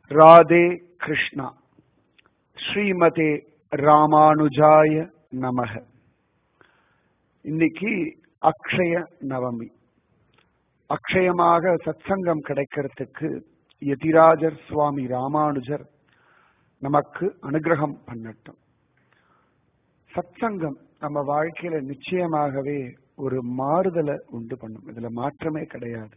ராதே கிருஷ்ணா ஸ்ரீமதே ராமானுஜாய நமக இன்னைக்கு அக்ஷய நவமி அக்ஷயமாக சத்சங்கம் கிடைக்கிறதுக்கு யதிராஜர் சுவாமி ராமானுஜர் நமக்கு அனுகிரகம் பண்ணட்டும் சத்சங்கம் நம்ம வாழ்க்கையில நிச்சயமாகவே ஒரு மாறுதலை உண்டு பண்ணும் இதுல மாற்றமே கிடையாது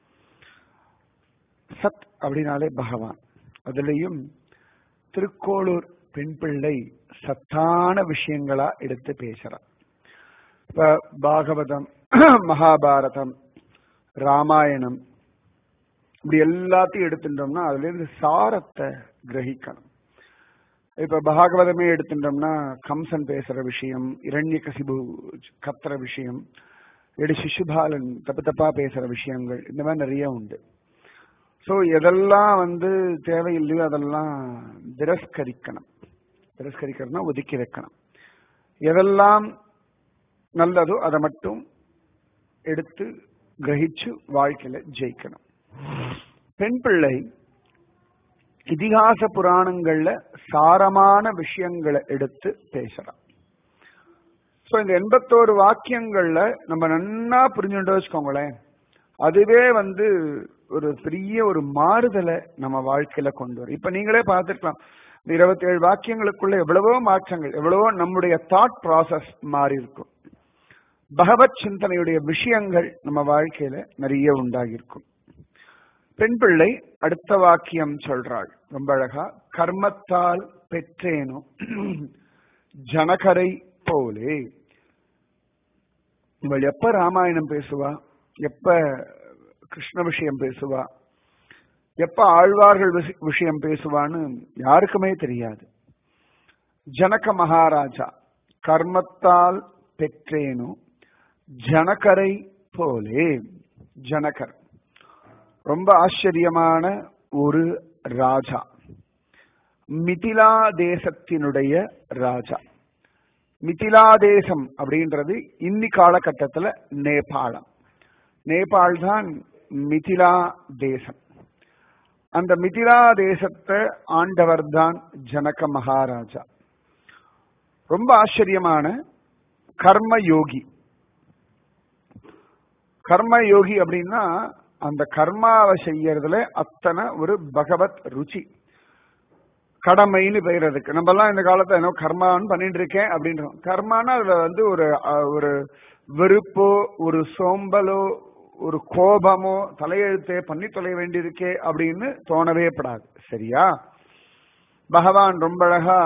சத் அப்படின்னாலே பகவான் அதுலயும் திருக்கோளூர் பெண் பிள்ளை சத்தான விஷயங்களா எடுத்து பேசுறார் இப்ப பாகவதம் மகாபாரதம் ராமாயணம் இப்படி எல்லாத்தையும் எடுத்துட்டோம்னா அதுல இருந்து சாரத்தை கிரகிக்கணும் இப்ப பாகவதமே எடுத்துட்டோம்னா கம்சன் பேசுற விஷயம் இரண்ய கசிபு கத்துற விஷயம் எடு சிசுபாலன் தப்பு தப்பா பேசுற விஷயங்கள் இந்த மாதிரி நிறைய உண்டு சோ எதெல்லாம் வந்து தேவையில்லையோ அதெல்லாம் திரஸ்கரிக்கணும் திரஸ்கரிக்கிறதுனா ஒதுக்கி வைக்கணும் எதெல்லாம் நல்லதோ அதை மட்டும் எடுத்து கிரகிச்சு வாழ்க்கையில ஜெயிக்கணும் பெண் பிள்ளை இதிகாச புராணங்கள்ல சாரமான விஷயங்களை எடுத்து பேசுறான் சோ இந்த எண்பத்தோரு வாக்கியங்கள்ல நம்ம நன்னா புரிஞ்சுட்டு வச்சுக்கோங்களேன் அதுவே வந்து ஒரு பெரிய ஒரு மாறுதலை நம்ம வாழ்க்கையில கொண்டு வரும் இப்ப நீங்களே பார்த்துருக்கலாம் இந்த இருபத்தி ஏழு வாக்கியங்களுக்குள்ள எவ்வளவோ மாற்றங்கள் எவ்வளவோ நம்முடைய தாட் ப்ராசஸ் மாறி இருக்கும் பகவத் சிந்தனையுடைய விஷயங்கள் நம்ம வாழ்க்கையில நிறைய உண்டாகிருக்கும் பெண் பிள்ளை அடுத்த வாக்கியம் சொல்றாள் ரொம்ப அழகா கர்மத்தால் பெற்றேனோ ஜனகரை போலே இவள் எப்ப ராமாயணம் பேசுவா எப்ப கிருஷ்ண விஷயம் பேசுவா எப்ப ஆழ்வார்கள் விஷயம் பேசுவான்னு யாருக்குமே தெரியாது ஜனக மகாராஜா கர்மத்தால் பெற்றேனோ ஜனகரை போலே ஜனகர் ரொம்ப ஆச்சரியமான ஒரு ராஜா மிதிலா தேசத்தினுடைய ராஜா மிதிலா தேசம் அப்படின்றது இன்னி காலகட்டத்தில் நேபாளம் நேபாள் தான் மிதிலா தேசம் அந்த மிதிலா தேசத்தை ஆண்டவர் தான் ஜனக மகாராஜா ரொம்ப ஆச்சரியமான கர்ம யோகி கர்ம யோகி அப்படின்னா அந்த கர்மாவை செய்யறதுல அத்தனை ஒரு பகவத் ருச்சி கடமைன்னு பெயரதுக்கு நம்ம எல்லாம் இந்த காலத்துல என்ன கர்மான்னு பண்ணிட்டு இருக்கேன் அப்படின்றோம் கர்மானா அதுல வந்து ஒரு ஒரு வெறுப்போ ஒரு சோம்பலோ ஒரு கோபமோ தலையெழுத்தே பண்ணி தொலை வேண்டியிருக்கே அப்படின்னு தோணவே படாது சரியா பகவான் ரொம்ப அழகா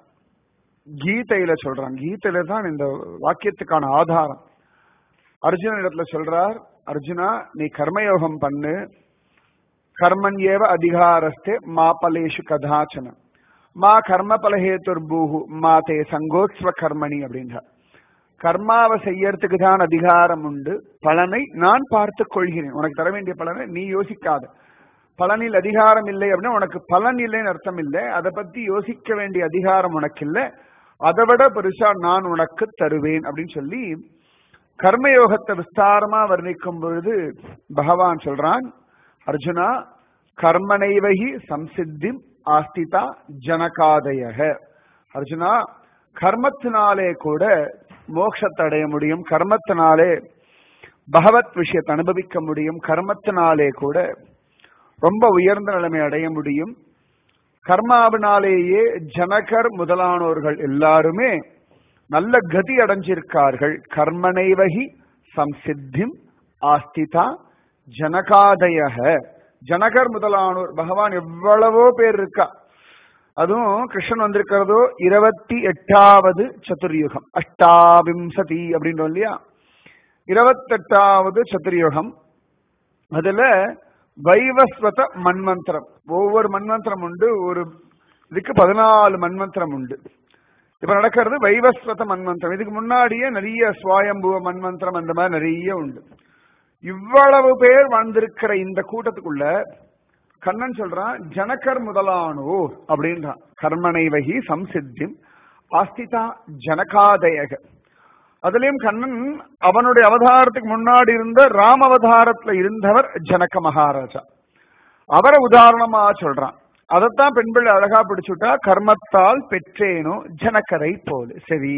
கீதையில சொல்றான் கீதையில தான் இந்த வாக்கியத்துக்கான ஆதாரம் அர்ஜுன இடத்துல சொல்றார் அர்ஜுனா நீ கர்மயோகம் பண்ணு கர்மன் ஏவ அதிகாரஸ்தே மா பலேஷு கதாச்சன மா கர்ம பலஹேத்துர் பூஹு மா தே சங்கோத்ஸ்வ கர்மணி அப்படின்றார் கர்மாவை செய்யறதுக்கு தான் அதிகாரம் உண்டு பலனை நான் பார்த்து கொள்கிறேன் உனக்கு தர வேண்டிய பலனை நீ யோசிக்காத பலனில் அதிகாரம் இல்லை அப்படின்னா உனக்கு பலன் இல்லைன்னு அர்த்தம் இல்லை அதை பத்தி யோசிக்க வேண்டிய அதிகாரம் உனக்கு இல்லை அதை விட பெருசா நான் உனக்கு தருவேன் அப்படின்னு சொல்லி கர்மயோகத்தை விஸ்தாரமா வர்ணிக்கும் பொழுது பகவான் சொல்றான் அர்ஜுனா கர்மனைவகி சம்சித்தி ஆஸ்திதா ஜனகாதயக அர்ஜுனா கர்மத்தினாலே கூட மோட்சத்தை அடைய முடியும் கர்மத்தினாலே பகவத் விஷயத்தை அனுபவிக்க முடியும் கர்மத்தினாலே கூட ரொம்ப உயர்ந்த நிலைமை அடைய முடியும் கர்மாவினாலேயே ஜனகர் முதலானோர்கள் எல்லாருமே நல்ல கதி அடைஞ்சிருக்கார்கள் கர்மனைவகி சம்சித்திம் ஆஸ்திதா ஜனகாதயக ஜனகர் முதலானோர் பகவான் எவ்வளவோ பேர் இருக்கா அதுவும் கிருஷ்ணன் வந்திருக்கிறதோ இருபத்தி எட்டாவது சதுர்யுகம் அஷ்டாவிம்சதி அப்படின்றோம் இல்லையா இருபத்தெட்டாவது சதுர்யுகம் அதுல வைவஸ்வத மன்வந்திரம் ஒவ்வொரு மன்வந்திரம் உண்டு ஒரு இதுக்கு பதினாலு மன்வந்திரம் உண்டு இப்ப நடக்கிறது வைவஸ்வத மன்வந்திரம் இதுக்கு முன்னாடியே நிறைய சுவாயம்புவ மன்வந்திரம் அந்த மாதிரி நிறைய உண்டு இவ்வளவு பேர் வாழ்ந்திருக்கிற இந்த கூட்டத்துக்குள்ள கண்ணன் சொல்றான் ஜனகர் முதலானோர் அப்படின்றான் கர்மனை வகி சம்சித்திம் ஆஸ்திதா ஜனகாதயக அதுலயும் கண்ணன் அவனுடைய அவதாரத்துக்கு முன்னாடி இருந்த ராம அவதாரத்துல இருந்தவர் ஜனக மகாராஜா அவரை உதாரணமா சொல்றான் அதைத்தான் பெண் பிள்ளை அழகா பிடிச்சுட்டா கர்மத்தால் பெற்றேனோ ஜனக்கரை போல சரி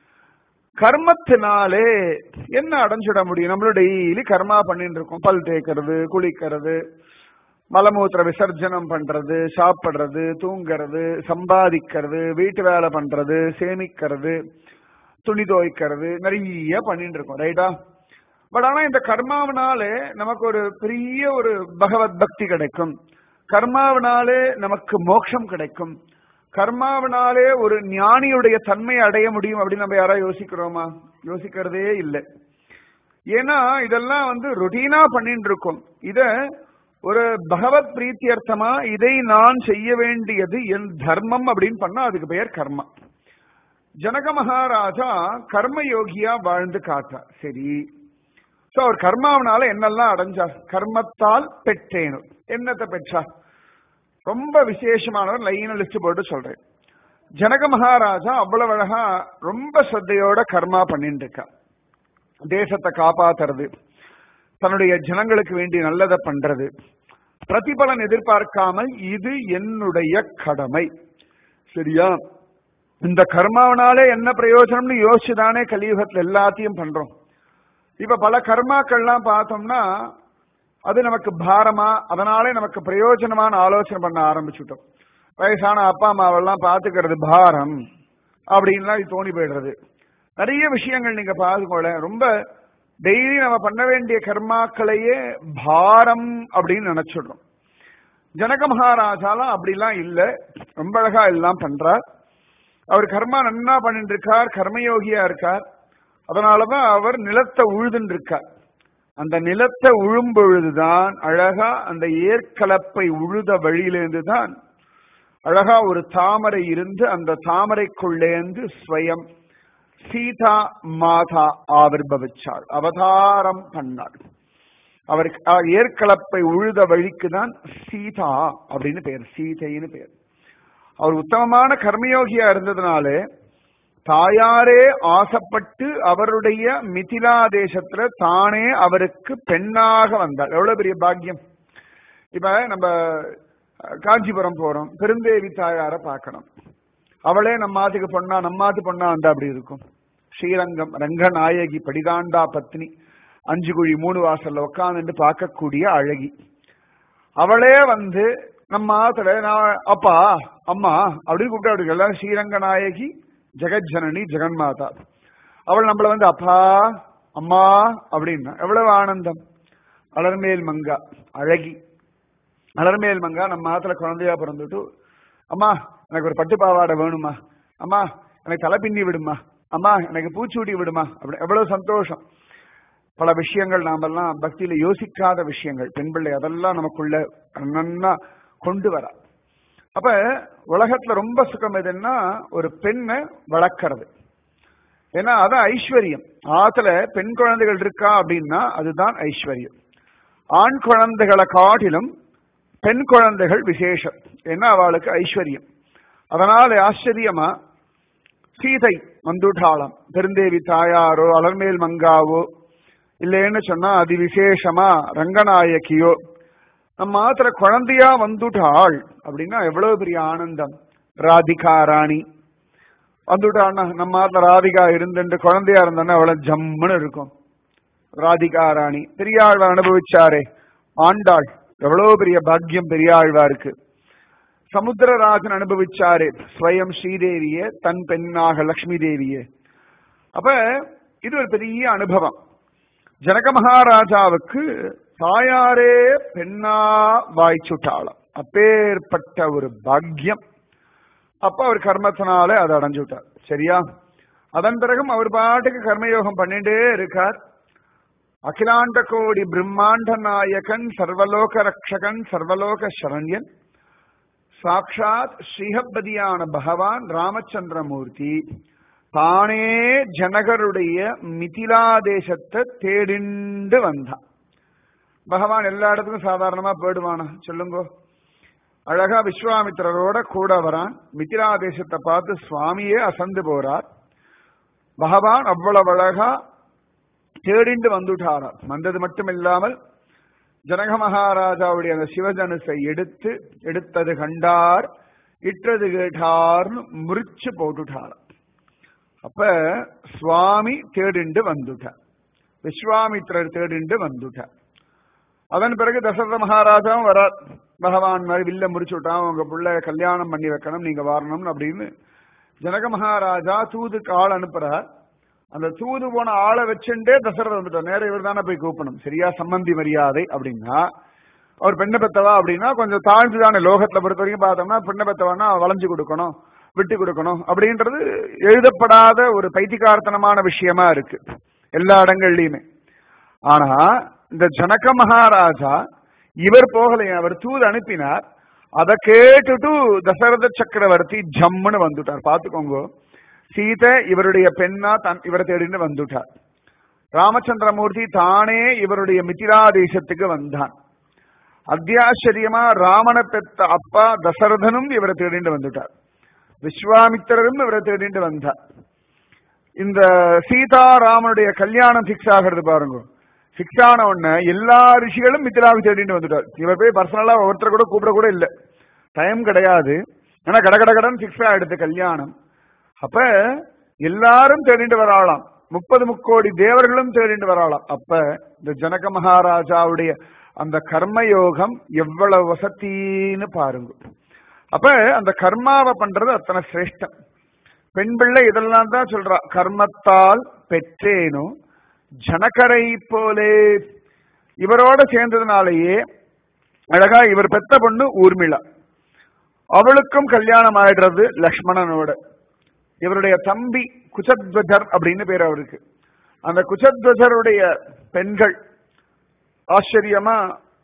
கர்மத்தினாலே என்ன அடைஞ்சிட முடியும் நம்மளும் டெய்லி கர்மா பண்ணிட்டு இருக்கோம் பல் தேய்க்கிறது குளிக்கிறது மலமூத்திர விசர்ஜனம் பண்றது சாப்பிடுறது தூங்குறது சம்பாதிக்கிறது வீட்டு வேலை பண்றது சேமிக்கிறது துணி துவைக்கிறது நிறைய பண்ணிட்டு இருக்கோம் ரைட்டா பட் ஆனா இந்த கர்மாவினாலே நமக்கு ஒரு பெரிய ஒரு பகவத் பக்தி கிடைக்கும் கர்மாவினாலே நமக்கு மோட்சம் கிடைக்கும் கர்மாவினாலே ஒரு ஞானியுடைய தன்மை அடைய முடியும் அப்படின்னு நம்ம யாராவது யோசிக்கிறோமா யோசிக்கிறதே இல்லை ஏன்னா இதெல்லாம் வந்து ரொட்டீனா பண்ணிட்டு இருக்கோம் இத ஒரு பகவத் பிரீத்தியர்த்தமா இதை நான் செய்ய வேண்டியது என் தர்மம் அப்படின்னு பண்ணா அதுக்கு பெயர் கர்மா ஜனக மகாராஜா கர்ம யோகியா வாழ்ந்து காட்டார் சரி சோ அவர் கர்மாவனால என்னெல்லாம் அடைஞ்சார் கர்மத்தால் பெற்றேனும் என்னத்தை பெற்றார் ரொம்ப விசேஷமானவர் லைன லிஸ்ட் போட்டு சொல்றேன் ஜனக மகாராஜா அவ்வளவு அழகா ரொம்ப ஸ்ரத்தையோட கர்மா பண்ணிட்டு இருக்கார் தேசத்தை காப்பாத்துறது தன்னுடைய ஜனங்களுக்கு வேண்டி நல்லதை பண்றது பிரதிபலன் எதிர்பார்க்காமல் இது என்னுடைய கடமை சரியா இந்த கர்மாவனாலே என்ன பிரயோஜனம்னு யோசிச்சுதானே கலியுகத்துல எல்லாத்தையும் பண்றோம் இப்ப பல கர்மாக்கள்லாம் பார்த்தோம்னா அது நமக்கு பாரமா அதனாலே நமக்கு பிரயோஜனமான ஆலோசனை பண்ண ஆரம்பிச்சுட்டோம் வயசான அப்பா அம்மாவெல்லாம் பாத்துக்கிறது பாரம் அப்படின்லாம் இது தோணி போயிடுறது நிறைய விஷயங்கள் நீங்க பார்த்துக்கோல ரொம்ப டெய்லி நம்ம பண்ண வேண்டிய கர்மாக்களையே பாரம் அப்படின்னு நினைச்சிடுறோம் ஜனக மகாராஜாலாம் அப்படிலாம் இல்ல ரொம்ப அழகா எல்லாம் பண்றார் அவர் கர்மா நன்னா பண்ணிட்டு இருக்கார் கர்மயோகியா இருக்கார் அதனாலதான் அவர் நிலத்தை உழுதுன்னு இருக்கார் அந்த நிலத்தை உழும் பொழுதுதான் அழகா அந்த ஏற்கலப்பை உழுத வழியிலிருந்து தான் அழகா ஒரு தாமரை இருந்து அந்த தாமரைக்குள்ளேந்து ஸ்வயம் சீதா மாதா ஆவிர்பவிச்சாள் அவதாரம் பண்ணாள் அவருக்கு அஹ், ஏற்கலப்பை உழுத வழிக்கு தான் சீதா அப்படின்னு பெயர் சீதைன்னு பெயர் அவர் உத்தமமான கர்மயோகியா இருந்ததுனாலே தாயாரே ஆசைப்பட்டு அவருடைய மிதிலா தேசத்துல தானே அவருக்கு பெண்ணாக வந்தாள் எவ்வளவு பெரிய பாக்கியம் இப்ப நம்ம அஹ், காஞ்சிபுரம் போறோம் பெருந்தேவி தாயார பார்க்கணும் அவளே நம்மாத்துக்கு பொண்ணா நம்மாத்து பொண்ணா வந்தா அப்படி இருக்கும் ஸ்ரீரங்கம் ரங்கநாயகி படிதாண்டா பத்னி அஞ்சு குழி மூணு வாசல்ல உட்காந்துட்டு பார்க்கக்கூடிய அழகி அவளே வந்து நம்ம ஆத்துல நான் அப்பா அம்மா அப்படின்னு கூப்பிட்டு அப்படி எல்லாரும் ஸ்ரீரங்க நாயகி ஜெகஜனனி ஜெகன்மாதா அவள் நம்மள வந்து அப்பா அம்மா அப்படின்னா எவ்வளவு ஆனந்தம் அலர்மேல் மங்கா அழகி அலர்மேல் மங்கா நம்ம ஆத்துல குழந்தையா பிறந்துட்டு அம்மா எனக்கு ஒரு பட்டு பாவாடை வேணுமா அம்மா எனக்கு தலை பின்னி விடுமா அம்மா எனக்கு பூச்சூடி விடுமா அப்படி எவ்வளவு சந்தோஷம் பல விஷயங்கள் நாமெல்லாம் பக்தியில யோசிக்காத விஷயங்கள் பெண் பிள்ளை அதெல்லாம் நமக்குள்ள நன்னா கொண்டு வர அப்ப உலகத்துல ரொம்ப சுகம் எதுன்னா ஒரு பெண்ணை வளர்க்கறது ஏன்னா அதான் ஐஸ்வர்யம் ஆத்துல பெண் குழந்தைகள் இருக்கா அப்படின்னா அதுதான் ஐஸ்வர்யம் ஆண் குழந்தைகளை காட்டிலும் பெண் குழந்தைகள் விசேஷம் ஏன்னா அவளுக்கு ஐஸ்வர்யம் அதனால ஆச்சரியமா சீதை வந்துட்டாளாம் பெருந்தேவி தாயாரோ அலர்மேல் மங்காவோ இல்லைன்னு சொன்னா அதி விசேஷமா ரங்கநாயகியோ நம்ம மாத்திர குழந்தையா வந்துட்டாள் அப்படின்னா எவ்வளவு பெரிய ஆனந்தம் ராதிகா ராணி வந்துட்டான்னா நம்ம மாத்திர ராதிகா இருந்துட்டு குழந்தையா இருந்தான்னா அவ்வளவு ஜம்முன்னு இருக்கும் ராதிகா ராணி பெரியாழ்வார் அனுபவிச்சாரே ஆண்டாள் எவ்வளவு பெரிய பாக்கியம் பெரியாழ்வாருக்கு சமுத்திரராஜன் அனுபவிச்சாரே ஸ்வயம் ஸ்ரீதேவிய தன் பெண்ணாக லக்ஷ்மி தேவியே அப்ப இது ஒரு பெரிய அனுபவம் ஜனக மகாராஜாவுக்கு தாயாரே பெண்ணா வாய்ச்சுட்டாளாம் அப்பேற்பட்ட ஒரு பாக்கியம் அப்ப அவர் கர்மத்தினால அதை அடைஞ்சுட்டார் சரியா அதன் பிறகும் அவர் பாட்டுக்கு கர்மயோகம் பண்ணிட்டே இருக்கார் அகிலாண்ட கோடி பிரம்மாண்ட நாயகன் சர்வலோக ரக்ஷகன் சர்வலோக சரண்யன் சாக்ஷாத் ஸ்ரீஹப்பதியான பகவான் ராமச்சந்திரமூர்த்தி தானே ஜனகருடைய மிதிலா தேசத்தை தேடிண்டு வந்தான் பகவான் எல்லா இடத்துக்கும் சாதாரணமா போயிடுவானா சொல்லுங்க அழகா விஸ்வாமித்திரரோட கூட வரான் மிதிலா தேசத்தை பார்த்து சுவாமியே அசந்து போறார் பகவான் அவ்வளவு அழகா தேடிண்டு வந்துட்டாரார் வந்தது மட்டும் இல்லாமல் ஜனக மகாராஜாவுடைய அந்த சிவதனுசை எடுத்து எடுத்தது கண்டார் இட்டது கேட்டார்னு முறிச்சு போட்டுட்டார் அப்ப சுவாமி தேடிண்டு வந்துட்டார் விஸ்வாமித்திரர் தேடிண்டு வந்துட்டார் அதன் பிறகு தசரத மகாராஜாவும் வரார் பகவான் மாதிரி வில்ல முறிச்சு விட்டான் உங்க புள்ள கல்யாணம் பண்ணி வைக்கணும் நீங்க வரணும் அப்படின்னு ஜனக மகாராஜா தூதுக்கு ஆள் அனுப்புறார் அந்த தூது போன ஆளை வச்சுட்டே தசரத வந்துட்டார் நேரம் இவர் தானே போய் கூப்பிடணும் சரியா சம்பந்தி மரியாதை அப்படின்னா அவர் பெண்ணை பெத்தவா அப்படின்னா கொஞ்சம் தாழ்ந்துதானே லோகத்துல பொறுத்த வரைக்கும் பார்த்தோம்னா பெண்ணை பெத்தவானா வளைஞ்சு கொடுக்கணும் விட்டு கொடுக்கணும் அப்படின்றது எழுதப்படாத ஒரு பைத்திகார்த்தனமான விஷயமா இருக்கு எல்லா இடங்கள்லயுமே ஆனா இந்த ஜனக மகாராஜா இவர் போகலையா அவர் தூது அனுப்பினார் அதை கேட்டுட்டு தசரத சக்கரவர்த்தி ஜம்முன்னு வந்துட்டார் பாத்துக்கோங்க சீதை இவருடைய பெண்ணா தன் இவரை தேடின்னு வந்துட்டார் ராமச்சந்திரமூர்த்தி தானே இவருடைய மிதிலா தேசத்துக்கு வந்தான் அத்தியாச்சரியமா ராமனை பெத்த அப்பா தசரதனும் இவரை தேடிண்டு வந்துட்டார் விஸ்வாமித்திரரும் இவரை தேடிண்டு வந்தார் இந்த சீதாராமனுடைய கல்யாணம் ஃபிக்ஸ் ஆகிறது பாருங்க ஃபிக்ஸ் ஆன உடனே எல்லா ரிஷிகளும் மித்திராவை தேடிட்டு வந்துட்டார் இவர் போய் பர்சனலா ஒருத்தர் கூட கூப்பிட கூட இல்லை டைம் கிடையாது ஏன்னா கட கட கடன் ஃபிக்ஸ் ஆயிடுது கல்யாணம் அப்ப எல்லாரும் தேடிட்டு வராளாம் முப்பது முக்கோடி தேவர்களும் தேடிட்டு வராளாம் அப்ப இந்த ஜனக மகாராஜாவுடைய அந்த கர்மயோகம் எவ்வளவு வசத்தின்னு பாருங்க அப்ப அந்த கர்மாவை பண்றது அத்தனை சிரேஷ்டம் பெண் பிள்ளை இதெல்லாம் தான் சொல்றா கர்மத்தால் பெற்றேனோ ஜனகரை போலே இவரோட சேர்ந்ததுனாலேயே அழகா இவர் பெத்த பொண்ணு ஊர்மிளா அவளுக்கும் கல்யாணம் ஆயிடுறது லக்ஷ்மணனோட இவருடைய தம்பி குச்சத்வஜர் அப்படின்னு பேர் அவருக்கு அந்த குச்சத்வஜருடைய பெண்கள் ஆச்சரியமா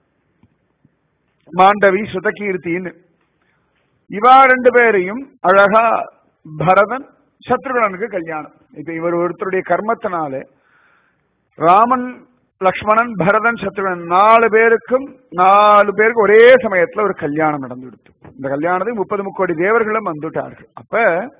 மாண்டவி சுதகீர்த்தின்னு இவா ரெண்டு பேரையும் அழகா பரதன் சத்ருகனுக்கு கல்யாணம் இப்ப இவர் ஒருத்தருடைய கர்மத்தினால ராமன் லக்ஷ்மணன் பரதன் சத்ருகன் நாலு பேருக்கும் நாலு பேருக்கு ஒரே சமயத்துல ஒரு கல்யாணம் நடந்துடுத்து இந்த கல்யாணத்துக்கு முப்பது முக்கோடி தேவர்களும் வந்துட்டார்கள் அப்ப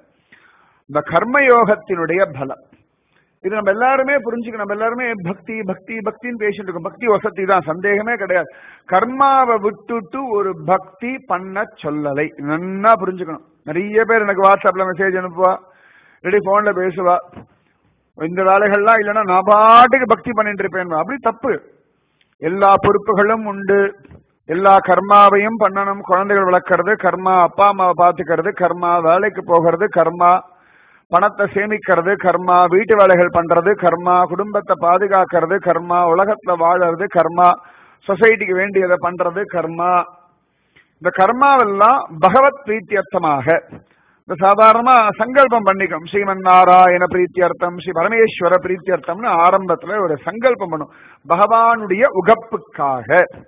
இந்த கர்மயோகத்தினுடைய பலம் இது நம்ம எல்லாருமே புரிஞ்சுக்கணும் நம்ம எல்லாருமே பக்தி பக்தி பக்தின்னு பேசிட்டு இருக்கோம் பக்தி வசதி தான் சந்தேகமே கிடையாது கர்மாவை விட்டுட்டு ஒரு பக்தி பண்ண சொல்லலை நன்னா புரிஞ்சுக்கணும் நிறைய பேர் எனக்கு வாட்ஸ்அப்ல மெசேஜ் அனுப்புவா இல்லாட்டி போன்ல பேசுவா இந்த வேலைகள்லாம் இல்லைன்னா நான் பாட்டுக்கு பக்தி பண்ணிட்டு இருப்பேன் அப்படி தப்பு எல்லா பொறுப்புகளும் உண்டு எல்லா கர்மாவையும் பண்ணணும் குழந்தைகள் வளர்க்கறது கர்மா அப்பா அம்மாவை பாத்துக்கிறது கர்மா வேலைக்கு போகிறது கர்மா பணத்தை சேமிக்கிறது கர்மா வீட்டு வேலைகள் பண்றது கர்மா குடும்பத்தை பாதுகாக்கிறது கர்மா உலகத்துல வாழறது கர்மா சொசைட்டிக்கு வேண்டியதை பண்றது கர்மா இந்த கர்மாவெல்லாம் பகவத் பிரீத்தியர்த்தமாக இந்த சாதாரணமா சங்கல்பம் பண்ணிக்கணும் ஸ்ரீமன் நாராயண பிரீத்தியர்த்தம் ஸ்ரீ பரமேஸ்வர பிரீத்தியர்த்தம்னு ஆரம்பத்துல ஒரு சங்கல்பம் பண்ணும் பகவானுடைய உகப்புக்காக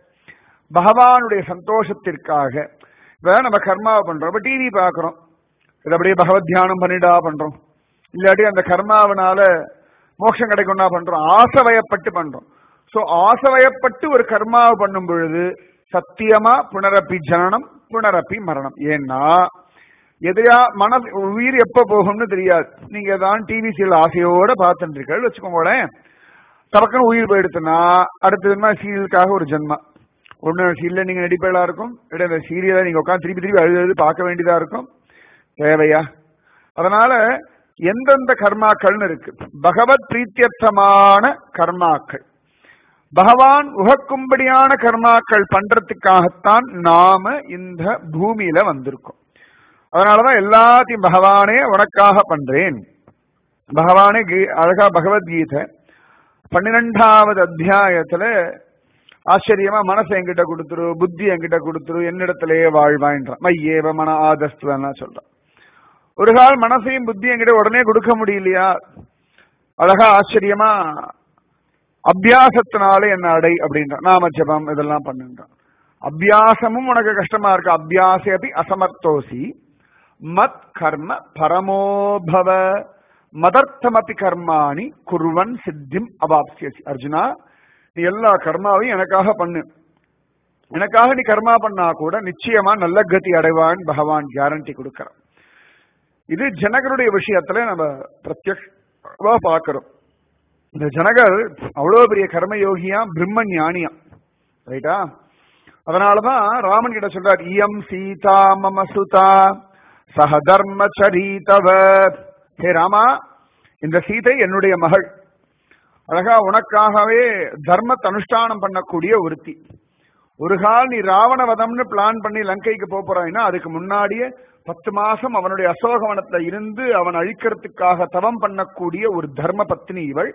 பகவானுடைய சந்தோஷத்திற்காக இப்ப நம்ம கர்மாவை பண்றோம் இப்ப டிவி பாக்குறோம் இது அப்படியே பகவத் தியானம் பண்ணிடா பண்றோம் இல்லாட்டி அந்த கர்மாவனால மோட்சம் கிடைக்கும்னா பண்றோம் ஆசவயப்பட்டு பண்றோம் சோ ஆசவயப்பட்டு ஒரு கர்மாவை பண்ணும் பொழுது சத்தியமா புனரப்பி ஜனனம் புனரப்பி மரணம் ஏன்னா எதையா மன உயிர் எப்ப போகும்னு தெரியாது நீங்க தான் டிவி சீரியல் ஆசையோட பார்த்துட்டு இருக்கீங்க வச்சுக்கோங்களேன் தவக்கன்னு உயிர் போயிடுத்துன்னா அடுத்ததுமா சீரியலுக்காக ஒரு ஜென்மா ஒண்ணு சீரியல நீங்க நடிப்பதா இருக்கும் இல்லாட்டி அந்த சீரியலை நீங்க உட்காந்து திருப்பி திருப்பி அழுது அழுது பார்க்க வேண்டியதா இருக்கும் தேவையா அதனால எந்தெந்த கர்மாக்கள்னு இருக்கு பகவத் பிரீத்தியர்த்தமான கர்மாக்கள் பகவான் உகக்கும்படியான கர்மாக்கள் பண்றதுக்காகத்தான் நாம இந்த பூமியில வந்திருக்கோம் அதனாலதான் எல்லாத்தையும் பகவானே உனக்காக பண்றேன் பகவானே கீ- அழகா பகவத்கீதை பன்னிரெண்டாவது அத்தியாயத்துல ஆச்சரியமா மனசை என்கிட்ட கொடுத்துரு புத்தி என்கிட்ட கொடுத்துரு என்னிடத்திலேயே வாழ்வான்றான் மையேவ மன ஆதஸ்துவன்னா சொல்றான் ஒரு கால் மனசையும் புத்தியும் என்கிட்ட உடனே கொடுக்க முடியலையா அழகா ஆச்சரியமா அபியாசத்தினாலே என்ன அடை அப்படின்றான் நாம ஜபம் இதெல்லாம் பண்ணுன்றான் அபியாசமும் உனக்கு கஷ்டமா இருக்கு அபியாசே அப்படி அசமர்த்தோசி மத் கர்ம பரமோபவ மதர்த்தமபி கர்மாணி குருவன் சித்திம் அவாப்சியசி அர்ஜுனா நீ எல்லா கர்மாவையும் எனக்காக பண்ணு எனக்காக நீ கர்மா பண்ணா கூட நிச்சயமா நல்ல கதி அடைவான் பகவான் கேரண்டி கொடுக்கறான் இது ஜனகருடைய விஷயத்துல நம்ம பிரத்யக்ஷமா பார்க்கிறோம் இந்த ஜனகர் அவ்வளவு பெரிய கர்ம யோகியா பிரம்ம ஞானியா ரைட்டா அதனாலதான் ராமன் கிட்ட சொல்றார் இயம் சீதா மம சுதா சக தர்மச்சரீதவ ஹே ராமா இந்த சீதை என்னுடைய மகள் அழகா உனக்காகவே தர்மத்தை அனுஷ்டானம் பண்ணக்கூடிய ஒருத்தி ஒரு கால் நீ ராவண வதம்னு பிளான் பண்ணி லங்கைக்கு போப் போறாய்னா அதுக்கு முன்னாடியே பத்து மாசம் அவனுடைய அசோகவனத்துல இருந்து அவன் அழிக்கிறதுக்காக தவம் பண்ணக்கூடிய ஒரு தர்ம பத்னி இவள்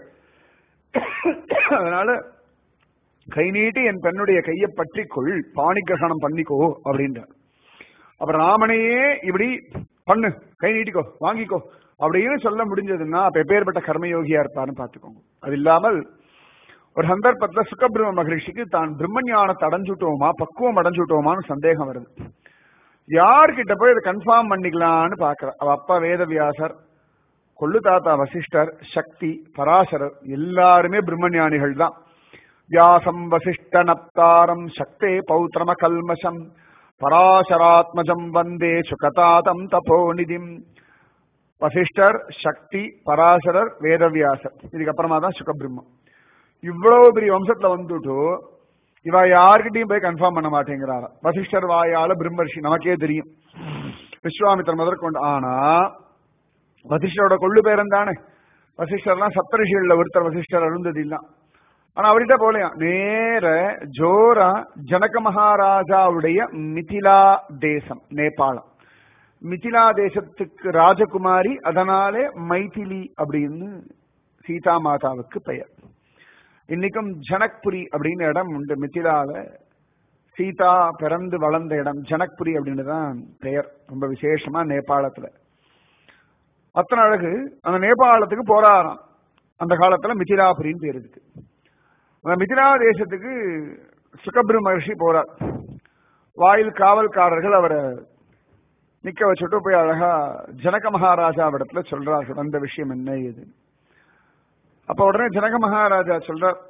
அதனால கை நீட்டி என் பெண்ணுடைய கையை பற்றி கொள் பாணி கிரகணம் பண்ணிக்கோ அப்படின்றார் அப்புறம் ராமனையே இப்படி பண்ணு கை நீட்டிக்கோ வாங்கிக்கோ அப்படின்னு சொல்ல முடிஞ்சதுன்னா அப்ப எப்பேற்பட்ட கர்மயோகியா இருப்பாருன்னு பாத்துக்கோங்க அது இல்லாமல் ஒரு சந்தர்ப்பத்துல சுகபிரம மகரிஷிக்கு தான் பிரம்ம ஞானத்தை அடைஞ்சுட்டோமா பக்குவம் அடைஞ்சுட்டோமான்னு சந்தேகம் வருது யார்கிட்ட போய் இதை கன்ஃபார்ம் பண்ணிக்கலாம்னு பாக்குற அவ அப்பா வேதவியாசர் கொள்ளு தாத்தா வசிஷ்டர் சக்தி பராசரர் எல்லாருமே பிரம்மஞானிகள் தான் வியாசம் வசிஷ்ட நப்தாரம் சக்தே பௌத்திரம கல்மஷம் பராசராத்மஜம் வந்தே சுகதாதம் தபோநிதிம் வசிஷ்டர் சக்தி பராசரர் வேதவியாசர் இதுக்கப்புறமா தான் சுகபிரம்மம் இவ்வளவு பெரிய வம்சத்துல வந்துட்டு இவ யார்கிட்டயும் போய் கன்ஃபார்ம் பண்ண மாட்டேங்கிறாரா வசிஷ்டர் வாயால பிரம்மர்ஷி நமக்கே தெரியும் விஸ்வாமித்திரர் முதற்கொண்டு ஆனா வசிஷ்டரோட கொள்ளு பேரன் தானே வசிஷ்டர்லாம் சப்தரிஷிகள்ல ஒருத்தர் வசிஷ்டர் அருந்ததி இல்ல ஆனா அவர்கிட்ட போலையா நேர ஜோரா ஜனக மகாராஜாவுடைய மிதிலா தேசம் நேபாளம் மிதிலா தேசத்துக்கு ராஜகுமாரி அதனாலே மைதிலி அப்படின்னு சீதா மாதாவுக்கு பெயர் இன்னைக்கும் ஜனக்புரி அப்படின்னு இடம் உண்டு மிதிலால சீதா பிறந்து வளர்ந்த இடம் ஜனக்புரி அப்படின்னு தான் பெயர் ரொம்ப விசேஷமா நேபாளத்துல அத்தனை அழகு அந்த நேபாளத்துக்கு போறாராம் அந்த காலத்துல மிதிலாபுரின்னு பேர் இருக்கு அந்த மிதிலா தேசத்துக்கு சுகபிரு மகர்ஷி போறார் வாயில் காவல்காரர்கள் அவரை நிக்க வச்சுட்டு போய் அழகா ஜனக மகாராஜாவிடத்துல சொல்றார்கள் அந்த விஷயம் என்ன ஏது அப்ப உடனே ஜனக மகாராஜா சொல்றார்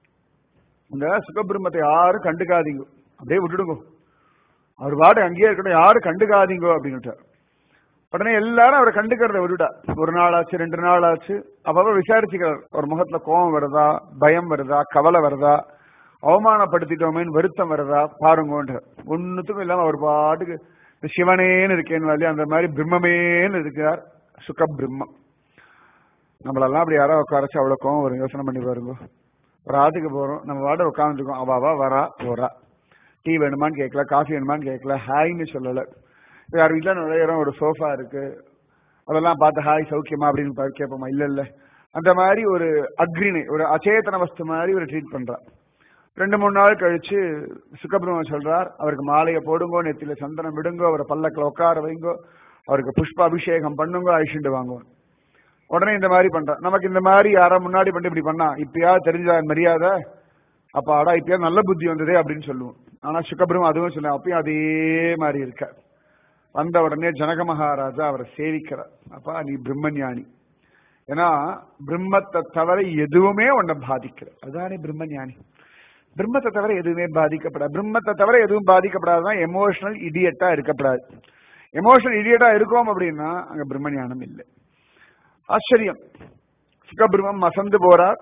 இந்த சுகபிரம்மத்தை யாரும் கண்டுக்காதீங்க அப்படியே விட்டுடுங்க அவர் பாடு அங்கேயே இருக்கட்டும் யாரும் கண்டுக்காதீங்க அப்படின்னுட்டார் உடனே எல்லாரும் அவரை கண்டுக்கிறத விட்டுட்டா ஒரு நாள் ஆச்சு ரெண்டு நாள் ஆச்சு அப்பப்ப விசாரிச்சுக்கிறார் ஒரு முகத்துல கோபம் வருதா பயம் வருதா கவலை வருதா அவமானப்படுத்திட்டோமேன்னு வருத்தம் வருதா பாருங்கன்ற ஒன்னுத்துக்கும் இல்லாம அவர் பாட்டுக்கு சிவனேன்னு இருக்கேன்னு வரலையே அந்த மாதிரி பிரம்மமேன்னு இருக்கிறார் சுக பிரம்மம் நம்மளெல்லாம் அப்படி யாரோ உட்காரச்சு அவ்வளவு கோவம் வரும் யோசனை பண்ணி பாருங்க ஒரு ஆத்துக்கு போறோம் நம்ம வாட உட்காந்துருக்கோம் அவாவா வரா போறா டீ வேணுமான்னு கேட்கல காஃபி வேணுமான்னு கேட்கல ஹாய்னு சொல்லல யார் வீட்டுல நுழையிறோம் ஒரு சோஃபா இருக்கு அதெல்லாம் பார்த்து ஹாய் சௌக்கியமா அப்படின்னு கேட்போமா இல்ல இல்ல அந்த மாதிரி ஒரு அக்ரிணை ஒரு அச்சேதன வஸ்து மாதிரி ஒரு ட்ரீட் பண்றா ரெண்டு மூணு நாள் கழிச்சு சுக்கபிரமன் சொல்றார் அவருக்கு மாலையை போடுங்கோ நெத்தியில சந்தனம் விடுங்கோ அவரை பல்லக்கில் உட்கார வைங்கோ அவருக்கு புஷ்ப அபிஷேகம் பண்ணுங்க அழிச்சுட்டு வாங்குவோம் உடனே இந்த மாதிரி பண்றான் நமக்கு இந்த மாதிரி யாரா முன்னாடி பண்ணி இப்படி பண்ணா இப்பயாவது தெரிஞ்சா மரியாதை அப்ப ஆடா இப்பயாவது நல்ல புத்தி வந்ததே அப்படின்னு சொல்லுவோம் ஆனா சுக்கபிரமம் அதுவும் சொல்ல அப்பயும் அதே மாதிரி இருக்க வந்த உடனே ஜனக மகாராஜா அவரை சேவிக்கிறார் அப்பா நீ பிரம்மஞானி ஏன்னா பிரம்மத்தை தவிர எதுவுமே உன்னை பாதிக்கிற அதுதானே பிரம்மஞானி பிரம்மத்தை தவிர எதுவுமே பாதிக்கப்படாது பிரம்மத்தை தவிர எதுவும் பாதிக்கப்படாதுதான் எமோஷனல் இடியட்டா இருக்கப்படாது எமோஷனல் இடியட்டா இருக்கோம் அப்படின்னா அங்க பிரம்மஞானம் இல்லை ஆச்சரியம் சுகபிரம்மம் மசந்து போறார்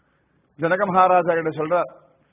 ஜனக மகாராஜா கிட்ட சொல்றார்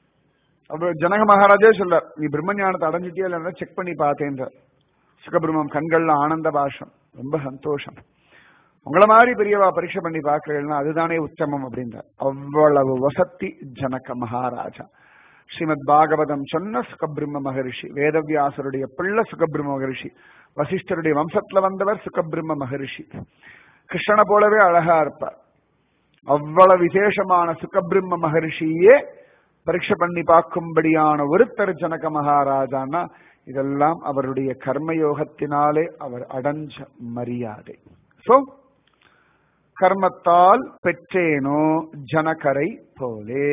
அப்ப ஜனக மகாராஜே சொல்றார் நீ பிரம்மஞானத்தை அடைஞ்சிட்டியா இல்லைன்னா செக் பண்ணி பார்த்தேன்றார் சுகபிரம்மம் கண்கள்ல ஆனந்த பாஷம் ரொம்ப சந்தோஷம் உங்கள மாதிரி பெரியவா பரீட்சை பண்ணி பார்க்கலன்னா அதுதானே உத்தமம் அப்படின்றார் அவ்வளவு வசத்தி ஜனக மகாராஜா ஸ்ரீமத் பாகவதம் சொன்ன சுகபிரம்ம மகரிஷி வேதவியாசருடைய பிள்ளை சுகபிரம்ம மகரிஷி வசிஷ்டருடைய வம்சத்துல வந்தவர் சுகபிரம்ம மகரிஷி கிருஷ்ணனை போலவே அழகா இருப்பார் அவ்வளவு விசேஷமான சுகபிரம்ம மகரிஷியே பரீட்சை பண்ணி பார்க்கும்படியான ஒருத்தர் ஜனக மகாராஜான்னா இதெல்லாம் அவருடைய கர்மயோகத்தினாலே அவர் அடைஞ்ச மரியாதை சோ கர்மத்தால் பெற்றேனோ ஜனகரை போலே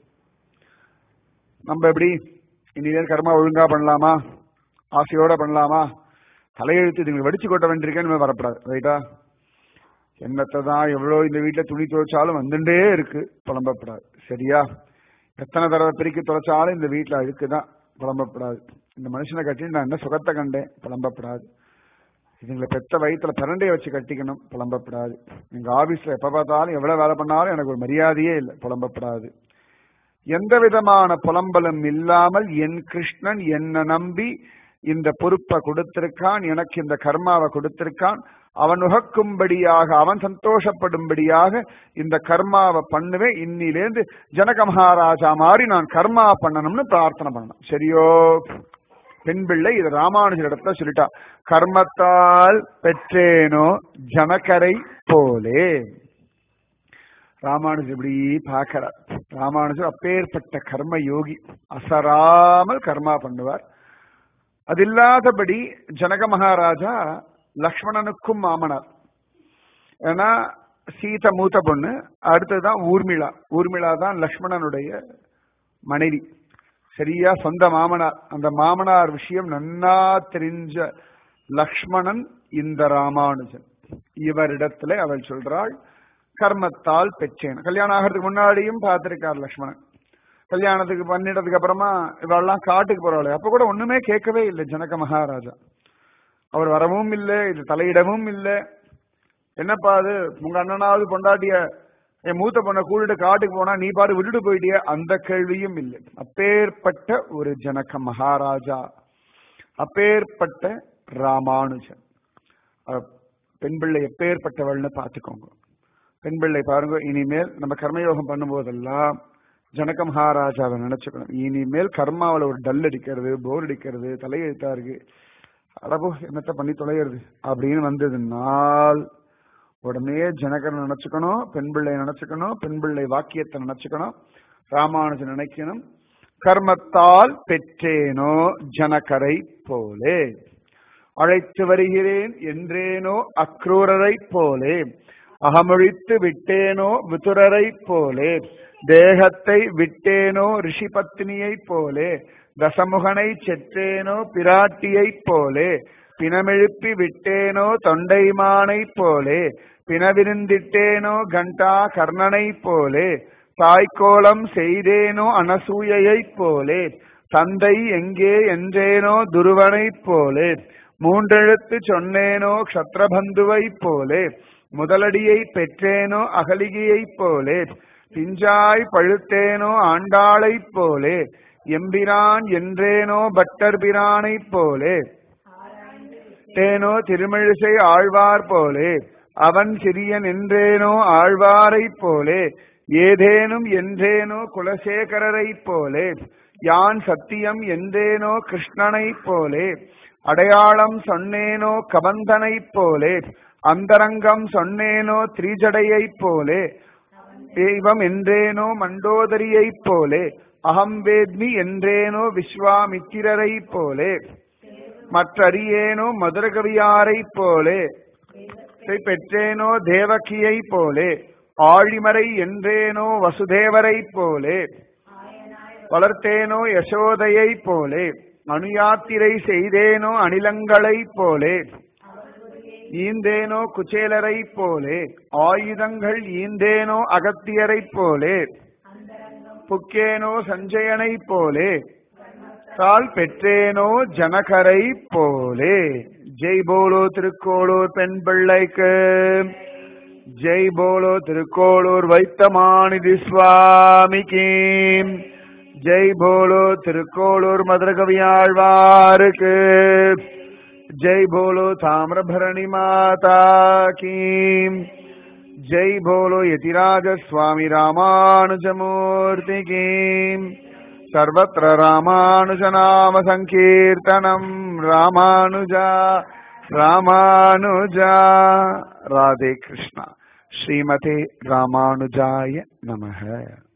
நம்ம எப்படி இனிதான் கர்மா ஒழுங்கா பண்ணலாமா ஆசையோட பண்ணலாமா தலையெழுத்து இதுங்களுக்கு வடிச்சு கொட்ட வேண்டியிருக்கேன்னு வரப்படாது ரைட்டா என்னத்தை தான் எவ்வளோ இந்த வீட்டில் துணி துவைச்சாலும் வந்துட்டே இருக்கு புலம்பப்படாது சரியா எத்தனை தடவை பிரிக்க துவைச்சாலும் இந்த வீட்டில் அழுக்கு தான் புலம்பப்படாது இந்த மனுஷனை கட்டி நான் என்ன சுகத்தை கண்டேன் புலம்பப்படாது இதுங்களை பெத்த வயிற்றுல பிரண்டையை வச்சு கட்டிக்கணும் புலம்பப்படாது எங்க ஆபீஸ்ல எப்ப பார்த்தாலும் எவ்வளவு வேலை பண்ணாலும் எனக்கு ஒரு மரியாதையே இல்லை புலம்பப்படாது எந்த விதமான புலம்பலும் இல்லாமல் என் கிருஷ்ணன் என்ன நம்பி இந்த பொறுப்பை கொடுத்திருக்கான் எனக்கு இந்த கர்மாவை கொடுத்திருக்கான் அவன் உகக்கும்படியாக அவன் சந்தோஷப்படும்படியாக இந்த கர்மாவை பண்ணுவேன் இன்னிலேந்து ஜனக மகாராஜா மாதிரி நான் கர்மா பண்ணணும்னு பிரார்த்தனை பண்ணணும் சரியோ பெண் பிள்ளை இது ராமானுஜர் இடத்துல சொல்லிட்டா கர்மத்தால் பெற்றேனோ ஜனகரை போலே ராமானுஜர் இப்படி பார்க்கிறார் ராமானுஜர் அப்பேற்பட்ட கர்ம யோகி அசராமல் கர்மா பண்ணுவார் அது இல்லாதபடி ஜனக மகாராஜா லக்ஷ்மணனுக்கும் மாமனார் ஏன்னா சீத மூத்த பொண்ணு அடுத்ததுதான் ஊர்மிளா ஊர்மிளா தான் லக்ஷ்மணனுடைய மனைவி சரியா சொந்த மாமனார் அந்த மாமனார் விஷயம் நன்னா தெரிஞ்ச லக்ஷ்மணன் இந்த ராமானுஜன் இவரிடத்துல அவள் சொல்றாள் கர்மத்தால் பெற்றேன் கல்யாணம் ஆகிறதுக்கு முன்னாடியும் பார்த்திருக்கார் லக்ஷ்மணன் கல்யாணத்துக்கு பண்ணிட்டதுக்கு அப்புறமா இவெல்லாம் காட்டுக்கு போறாள் அப்ப கூட ஒண்ணுமே கேட்கவே இல்லை ஜனக மகாராஜா அவர் வரவும் இல்லை இது தலையிடவும் இல்லை என்னப்பா அது உங்க அண்ணனாவது பொண்டாட்டிய என் மூத்த பொண்ணை கூட்டிட்டு காட்டுக்கு போனா நீ பாரு விட்டுட்டு போயிட்டிய அந்த கேள்வியும் இல்லை அப்பேற்பட்ட ஒரு ஜனக மகாராஜா அப்பேற்பட்ட ராமானுஜன் பெண் பிள்ளை எப்பேற்பட்டவள்னு பார்த்துக்கோங்க பெண் பிள்ளை பாருங்க இனிமேல் நம்ம கர்மயோகம் பண்ணும்போதெல்லாம் ஜனக மகாராஜாவை நினைச்சுக்கணும் இனிமேல் கர்மாவில் ஒரு டல் அடிக்கிறது போர் அடிக்கிறது தலையெழுத்தா இருக்கு அடபோ என்னத்த பண்ணி தொலைகிறது அப்படின்னு வந்ததுனால் உடனே ஜனகரை நினைச்சுக்கணும் பெண் பிள்ளை நினைச்சுக்கணும் பெண் பிள்ளை வாக்கியத்தை நினைச்சுக்கணும் ராமானுஜன் நினைக்கணும் கர்மத்தால் பெற்றேனோ ஜனகரை போலே அழைத்து வருகிறேன் என்றேனோ அக்ரூரரை போலே அகமொழித்து விட்டேனோ விதுரரை போலே தேகத்தை விட்டேனோ ரிஷி பத்னியை போலே தசமுகனை செற்றேனோ பிராட்டியைப் போலே பிணமெழுப்பி விட்டேனோ தொண்டைமானை போலே பிணவிருந்திட்டேனோ கண்டா கர்ணனை போலே தாய்க்கோலம் செய்தேனோ அனசூயைப் போலே தந்தை எங்கே என்றேனோ துருவனைப் போலே மூன்றெழுத்து சொன்னேனோ க்ஷத்ரபந்துவைப் போலே முதலடியை பெற்றேனோ அகலிகையைப் போலே பிஞ்சாய் பழுத்தேனோ ஆண்டாளைப் போலே எம்பிரான் என்றேனோ பட்டர் பிரானைப் போலே தேனோ திருமிழிசை ஆழ்வார் போலே அவன் சிறியன் என்றேனோ ஆழ்வாரைப் போலே ஏதேனும் என்றேனோ குலசேகரரைப் போலே யான் சத்தியம் என்றேனோ கிருஷ்ணனைப் போலே அடையாளம் சொன்னேனோ கபந்தனைப் போலே அந்தரங்கம் சொன்னேனோ திரிஜடையைப் போலே தெய்வம் என்றேனோ மண்டோதரியைப் போலே அகம் வேத்மி என்றேனோ விஸ்வாமித்திரரைப் போலே மற்றறியேனோ மதுரகவியாரைப் போலே பெற்றேனோ தேவகியைப் போலே ஆழிமறை என்றேனோ வசுதேவரைப் போலே வளர்த்தேனோ யசோதையைப் போலே அணுயாத்திரை செய்தேனோ அணிலங்களைப் போலே ஈந்தேனோ குச்சேலரைப் போலே ஆயுதங்கள் ஈந்தேனோ அகத்தியரைப் போலே புக்கேனோ சஞ்சயனைப் போலே தால் பெற்றேனோ ஜனகரை போலே ஜெய் போலோ திருக்கோளூர் பெண் பிள்ளைக்கு ஜெய் போலோ திருக்கோளூர் வைத்தமானிதி சுவாமிக்கு ஜெய் போலோ திருக்கோளூர் மதுரகவியாழ்வாருக்கு ஜெய் போலோ தாமிரபரணி மாதா கீம் ஜெய் போலோ யதிராஜ சுவாமி ராமானுஜமூர்த்தி கீம் सर्वत्र रामानुजनाम सङ्कीर्तनम् रामानुजा रामानुजा राधे कृष्ण श्रीमते रामानुजाय नमः